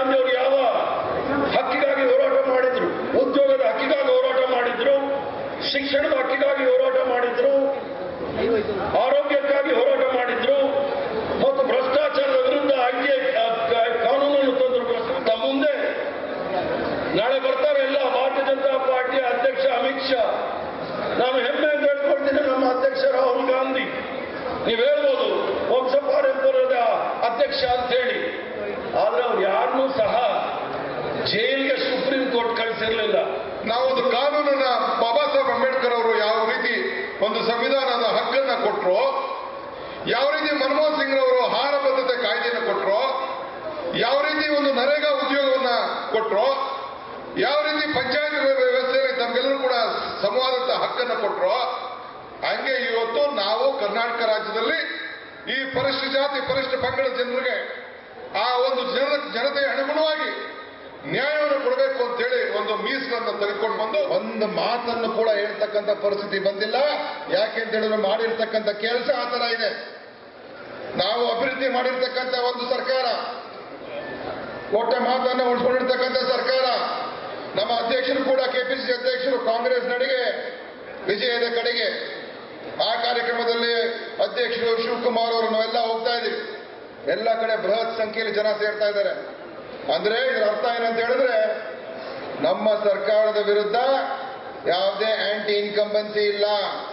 ಗಾಂಧಿ ಅವರು ಯಾವ ಹಕ್ಕಿಗಾಗಿ ಹೋರಾಟ ಮಾಡಿದ್ರು ಉದ್ಯೋಗದ ಹಕ್ಕಿಗಾಗಿ ಹೋರಾಟ ಮಾಡಿದ್ರು ಶಿಕ್ಷಣದ ಹಕ್ಕಿಗಾಗಿ ಹೋರಾಟ ಮಾಡಿದ್ರು ಆರೋಗ್ಯಕ್ಕಾಗಿ ಹೋರಾಟ ಮಾಡಿದ್ರು ಮತ್ತು ಭ್ರಷ್ಟಾಚಾರದ ವಿರುದ್ಧ ಐಟಿ ಕಾನೂನನ್ನು ತಂದರು ತಮ್ಮ ಮುಂದೆ ನಾಳೆ ಬರ್ತಾರೆ ಎಲ್ಲ ಭಾರತೀಯ ಜನತಾ ಪಾರ್ಟಿಯ ಅಧ್ಯಕ್ಷ ಅಮಿತ್ ಶಾ ನಾನು ಹೆಮ್ಮೆಯಿಂದ ಹೇಳ್ಕೊಡ್ತೀನಿ ನಮ್ಮ ಅಧ್ಯಕ್ಷ ರಾಹುಲ್ ಗಾಂಧಿ ನೀವು ಹೇಳ್ಬೋದು ವಂಶ ಪಾರಂಪರ್ಯದ ಅಧ್ಯಕ್ಷ ಅಂತ ಹೇಳಿ ಆದ್ರೆ ಅವ್ರು ಯಾರನ್ನೂ ಸಹ ಜೈಲಿಗೆ ಸುಪ್ರೀಂ ಕೋರ್ಟ್ ಕಳಿಸಿರ್ಲಿಲ್ಲ ನಾವು ಒಂದು ಕಾನೂನನ್ನ ಬಾಬಾ ಸಾಹೇಬ್ ಅಂಬೇಡ್ಕರ್ ಅವರು ಯಾವ ರೀತಿ ಒಂದು ಸಂವಿಧಾನದ ಹಕ್ಕನ್ನ ಕೊಟ್ಟರು ಯಾವ ರೀತಿ ಮನಮೋಹನ್ ಸಿಂಗ್ ರವರು ಆಹಾರ ಭದ್ರತೆ ಕಾಯ್ದೆಯನ್ನು ಕೊಟ್ಟರು ಯಾವ ರೀತಿ ಒಂದು ನರೇಗಾ ಉದ್ಯೋಗವನ್ನ ಕೊಟ್ಟರು ಯಾವ ರೀತಿ ಪಂಚಾಯತ್ ವ್ಯವಸ್ಥೆಯಲ್ಲಿ ತಮಗೆಲ್ಲರೂ ಕೂಡ ಸಮವಾದಂತ ಹಕ್ಕನ್ನು ಕೊಟ್ಟರು ಹಂಗೆ ಇವತ್ತು ನಾವು ಕರ್ನಾಟಕ ರಾಜ್ಯದಲ್ಲಿ ಈ ಪರಿಶಿಷ್ಟ ಜಾತಿ ಪರಿಶಿಷ್ಟ ಪಂಗಡ ಜನರಿಗೆ ಆ ಒಂದು ಜನ ಜನತೆಯ ಅನುಗುಣವಾಗಿ ನ್ಯಾಯವನ್ನು ಕೊಡಬೇಕು ಅಂತೇಳಿ ಒಂದು ಮೀಸಲನ್ನು ತೆಗೆದುಕೊಂಡು ಬಂದು ಒಂದು ಮಾತನ್ನು ಕೂಡ ಹೇಳ್ತಕ್ಕಂಥ ಪರಿಸ್ಥಿತಿ ಬಂದಿಲ್ಲ ಯಾಕೆ ಅಂತ ಹೇಳಿದ್ರೆ ಮಾಡಿರ್ತಕ್ಕಂಥ ಕೆಲಸ ಆ ತರ ಇದೆ ನಾವು ಅಭಿವೃದ್ಧಿ ಮಾಡಿರ್ತಕ್ಕಂಥ ಒಂದು ಸರ್ಕಾರ ಕೊಟ್ಟ ಮಾತನ್ನು ಉಳಿಸ್ಕೊಂಡಿರ್ತಕ್ಕಂಥ ಸರ್ಕಾರ ನಮ್ಮ ಅಧ್ಯಕ್ಷರು ಕೂಡ ಕೆಪಿಸಿಸಿ ಅಧ್ಯಕ್ಷರು ಕಾಂಗ್ರೆಸ್ ನಡಿಗೆ ವಿಜಯದ ಕಡೆಗೆ ಆ ಕಾರ್ಯಕ್ರಮದಲ್ಲಿ ಅಧ್ಯಕ್ಷರು ಶಿವಕುಮಾರ್ ಅವರು ನಾವೆಲ್ಲ ಹೋಗ್ತಾ ಇದೀವಿ ಎಲ್ಲ ಕಡೆ ಬೃಹತ್ ಸಂಖ್ಯೆಯಲ್ಲಿ ಜನ ಸೇರ್ತಾ ಇದ್ದಾರೆ ಅಂದ್ರೆ ಇದರ ಅರ್ಥ ಏನಂತ ಹೇಳಿದ್ರೆ ನಮ್ಮ ಸರ್ಕಾರದ ವಿರುದ್ಧ ಯಾವುದೇ ಆಂಟಿ ಇನ್ಕಂಬನ್ಸಿ ಇಲ್ಲ